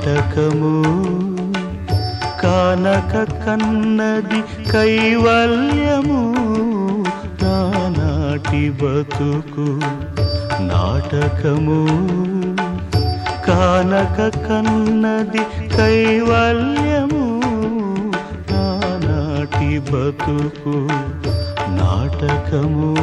నాటకము కానక కన్నది కైవల్యము నానాటి బతుకు నాటకము కానక కన్నది కైవల్యము నానాటి బతుకు నాటకము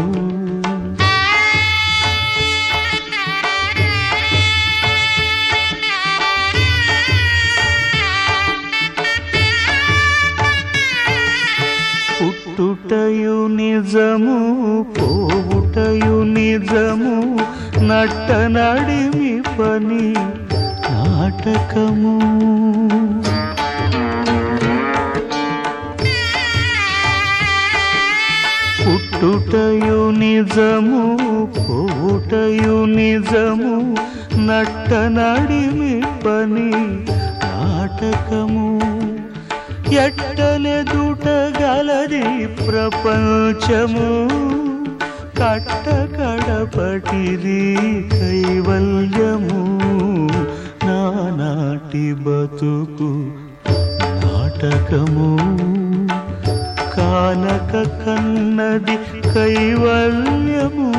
పుట్టుటయు నిజము పోవుటయు నిజము నట్ట నడిమి పని నాటకము పుట్టుటయు నిజము పోవుటయు నిజము నట్ట నడిమి పని నాటకము ఎట్టనెదుట గలది ప్రపంచము కట్ట కడపటిది కైవల్యము నానాటి బతుకు నాటకము కానక కన్నది కైవల్యము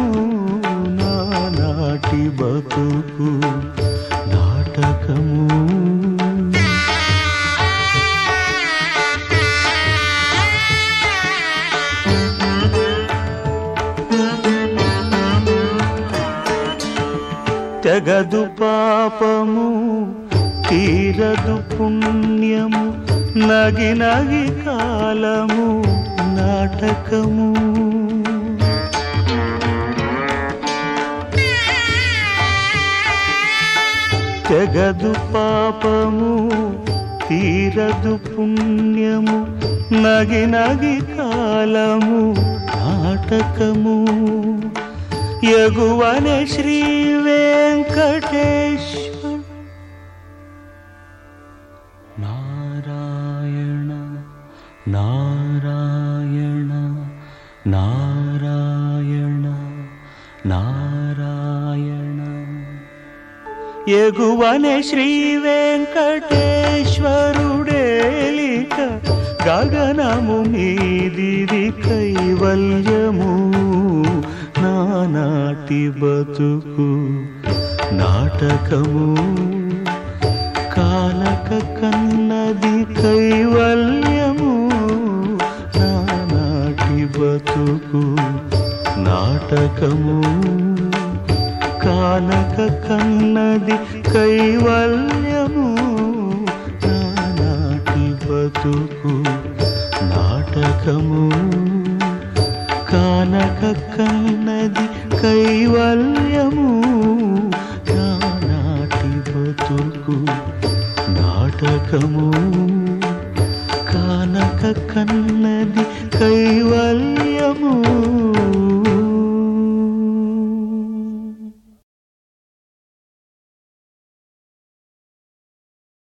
నానాటి బతుకు నాటకము తెగదు పాపము తీరదు పుణ్యము నగి నగి కాలము నాటకము తెగదు పాపము తీరదు పుణ్యము నగి నగి కాలము నాటకము యగువనే శ్రీ వెంకటేశ్వర నారాయణ నారాయణ నారాయణ నారాయణ ఎగువనే శ్రీ వెంకటేశ్వరుడేలిక గగనము మీదిది కైవల్యము నానాటి బతుకు నాటకము కానక కన్నది కైవల్యము నానాటి బతుకు నాటకము కానక కన్నది కైవల్యము నానాటి బతుకు నాటకము కానక కన్నది కైవల్యము నానాటి బతుకు నాటకము కానక కన్నది కైవల్యము